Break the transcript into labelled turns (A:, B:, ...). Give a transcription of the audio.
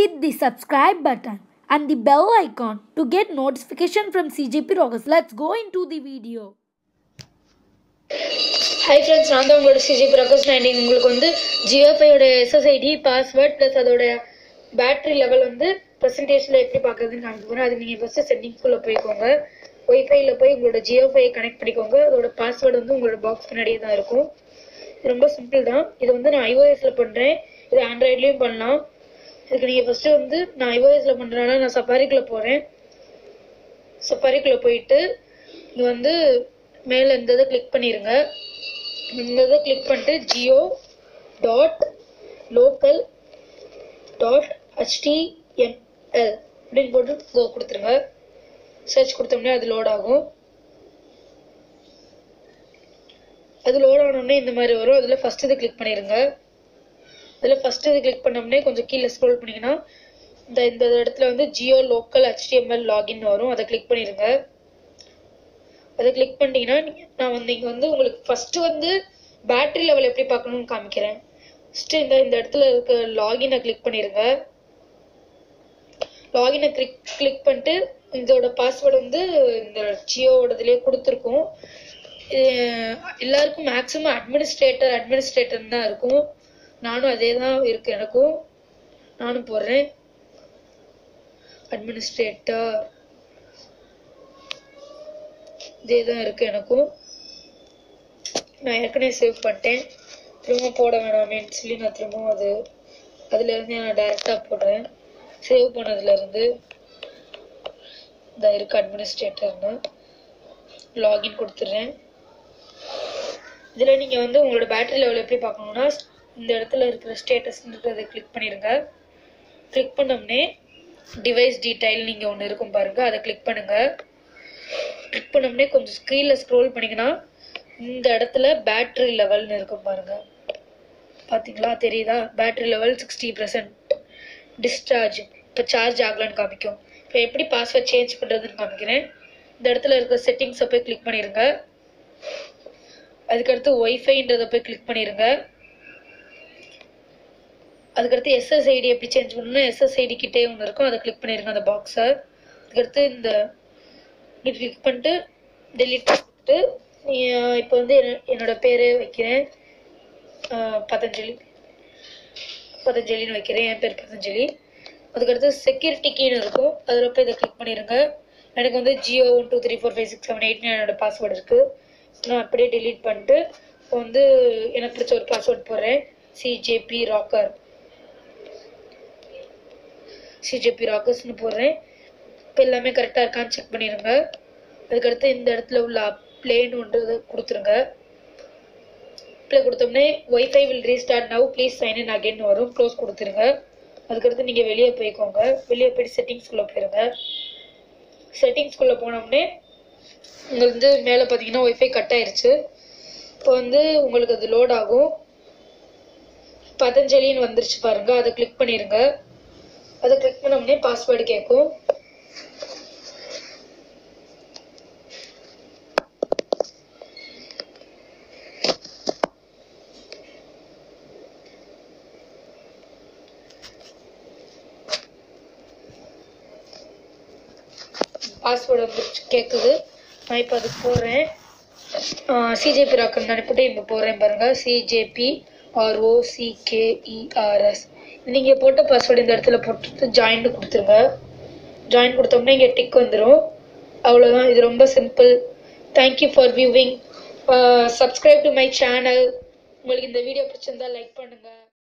A: hit the subscribe button and the bell icon to get notification from CJP Rockers. Let's go into the video.
B: Hi friends நான் தான் உங்களோட CG Prakash நான் உங்களுக்கு வந்து ஜியோஃபையோட SSID password plus அதோட battery level வந்து ப்ரெசன்டேஷனில் எப்படி பார்க்குறதுன்னு காமிக்க போகிறேன் அது நீங்கள் ஃபஸ்ட்டு செட்டிங்ஸ்குள்ளே போய்க்கோங்க ஒய்ஃபைல போய் உங்களோட ஜியோஃபை கனெக்ட் பண்ணிக்கோங்க அதோட பாஸ்வேர்டு வந்து உங்களோட பாக்ஸ் முன்னாடியே தான் இருக்கும் இது ரொம்ப சிம்பிள் தான் இது வந்து நான் ஐஓஎஸில் பண்ணுறேன் இது ஆண்ட்ராய்ட்லேயும் பண்ணலாம் இதுக்கு நீங்கள் ஃபஸ்ட்டு வந்து நான் ஐஓஎஸில் பண்ணுறதுனால நான் சஃபாரிக்குள்ளே போகிறேன் சஃபாரிக்குள்ளே போயிட்டு இங்கே வந்து மேலே இந்த இதை கிளிக் பண்ணிடுங்க இந்த இதை கிளிக் பண்ணிட்டு Jio dot local dot HTML அப்படின்னு போட்டு go கொடுத்துருங்க சர்ச் கொடுத்தோம்னா அது லோட் ஆகும் அது லோட் ஆனோடனே இந்த மாதிரி வரும் அதில் ஃபர்ஸ்ட் இது கிளிக் பண்ணிடுங்க அதில் ஃபர்ஸ்ட் இது கிளிக் பண்ணோம்னே கொஞ்சம் கீழே ஸ்க்ரோல் பண்ணிங்கன்னா இந்த இந்த இடத்துல வந்து ஜியோ லோக்கல் ஹெச்டிஎம்எல் லாகின் வரும் அதை கிளிக் பண்ணிடுங்க அதை கிளிக் பண்ணிட்டீங்கன்னா நீங்க- நான் வந்து இங்கே வந்து உங்களுக்கு ஃபர்ஸ்ட் வந்து பேட்டரி லெவல் எப்படி பார்க்கணும்னு காமிக்கிறேன் ஃபர்ஸ்ட் இந்த இந்த இடத்துல இருக்க லாகினை கிளிக் பண்ணிடுங்க லாகினை கிளிக் கிளிக் பண்ணிட்டு இதோட பாஸ்வேர்டு வந்து இந்த ஜியோவோடதுலேயே கொடுத்துருக்கோம் இது எல்லாருக்கும் மேக்ஸிமம் அட்மினிஸ்ட்ரேட்டர் அட்மினிஸ்ட்ரேட்டர் தான் இருக்கும் நானும் அதே தான் இருக்கு எனக்கும் நானும் போடுறேன் அட்மினிஸ்ட்ரேட்டர் இதே தான் இருக்கு எனக்கும் நான் ஏற்கனவே சேவ் பண்ணிட்டேன் திரும்ப போட வேணாமேன்னு சொல்லி நான் திரும்பவும் அது அதுல இருந்து நான் டைரக்டா போடுறேன் சேவ் பண்ணதுல இருந்து இந்த இருக்கு அட்மினிஸ்ட்ரேட்டர்னு லாகின் கொடுத்துட்றேன் இதுல நீங்க வந்து உங்களோட பேட்டரி லெவல் எப்படி பார்க்கணும்னா இந்த இடத்துல இருக்கிற ஸ்டேட்டஸ்ன்றதை கிளிக் பண்ணிருங்க கிளிக் பண்ணோம்னே டிவைஸ் டீடைல் நீங்க ஒன்று இருக்கும் பாருங்க அதை கிளிக் பண்ணுங்க கிளிக் பண்ணோம்னே கொஞ்சம் ஸ்க்ரீனில் ஸ்க்ரோல் பண்ணிங்கன்னா இந்த இடத்துல பேட்டரி லெவல்னு இருக்கும் பாருங்க பார்த்தீங்களா தெரியுதா battery level sixty percent discharge இப்போ சார்ஜ் ஆகலான்னு காமிக்கும் இப்போ எப்படி பாஸ்வேர்ட் சேஞ்ச் பண்ணுறதுன்னு காமிக்கிறேன் இந்த இடத்துல இருக்கிற செட்டிங்ஸை போய் கிளிக் பண்ணிடுங்க அதுக்கடுத்து ஒய்ஃபைன்றதை போய் கிளிக் பண்ணிடுங்க அதுக்கடுத்து எஸ்எஸ்ஐடி எப்படி சேஞ்ச் பண்ணணும்னா எஸ்எஸ்ஐடி கிட்டே ஒன்று இருக்கும் அதை கிளிக் பண்ணிடுங்க அந்த பாக்ஸை அதுக்கடுத்து இந்த இது கிளிக் பண்ணிட்டு டெலீட் பண்ணிட்டு இப்போ வந்து என்ன- என்னோட பேரே வைக்கிறேன் ஆஹ் பதஞ்சலி பதஞ்சலின்னு வைக்கிறேன் என் பேர் பதஞ்சலி அதுக்கடுத்து செக்யூரிட்டி கீன்னு இருக்கும் அதில் போய் இதை கிளிக் பண்ணிடுங்க எனக்கு வந்து Jio one two three four five six seven eight என்னோட பாஸ்வேர்டு இருக்குது நான் அப்படியே delete பண்ணிட்டு இப்போ வந்து எனக்கு பிடிச்ச ஒரு பாஸ்வேர்ட் போடுறேன் சிஜேபி ராக்கர் சிஜேபி ராக்கர்ஸ்னு போடுறேன் இப்போ எல்லாமே கரெக்டாக இருக்கான்னு செக் பண்ணிடுங்க அதுக்கடுத்து இந்த இடத்துல உள்ள பிளேன் ஒன்று கொடுத்துருங்க ப்ளே கொடுத்தோம்னே wifi will restart now please sign in again வரும் க்ளோஸ் கொடுத்துருங்க அதுக்கடுத்து நீங்கள் வெளியே போய்க்கோங்க வெளியே போயிட்டு செட்டிங்ஸ்குள்ளே போயிருங்க செட்டிங்ஸ்குள்ளே போனோம்னே உங்களுக்கு வந்து மேலே பார்த்தீங்கன்னா ஒய்ஃபை கட் ஆயிருச்சு இப்போ வந்து உங்களுக்கு அது லோட் ஆகும் பதஞ்சலின்னு வந்துருச்சு பாருங்க அதை கிளிக் பண்ணிடுங்க அதை கிளிக் பண்ணோம்னே பாஸ்வேர்டு கேட்கும் பாஸ்வேர்டு வந்து கேட்குது நான் இப்போ அதுக்கு போடுறேன் சிஜேபி ராக்கன் அனுப்பிட்டு இப்போ போடுறேன் பாருங்க சிஜேபி ஆர்ஓசிகேஇஆர்எஸ் நீங்கள் போட்ட பாஸ்வேர்டு இந்த இடத்துல போட்டுட்டு ஜாயின் கொடுத்துருங்க ஜாயின் கொடுத்தோம்னா இங்கே டிக் வந்துடும் அவ்வளோதான் இது ரொம்ப simple thank you for viewing subscribe to my channel உங்களுக்கு இந்த வீடியோ பிடிச்சிருந்தா லைக் பண்ணுங்கள்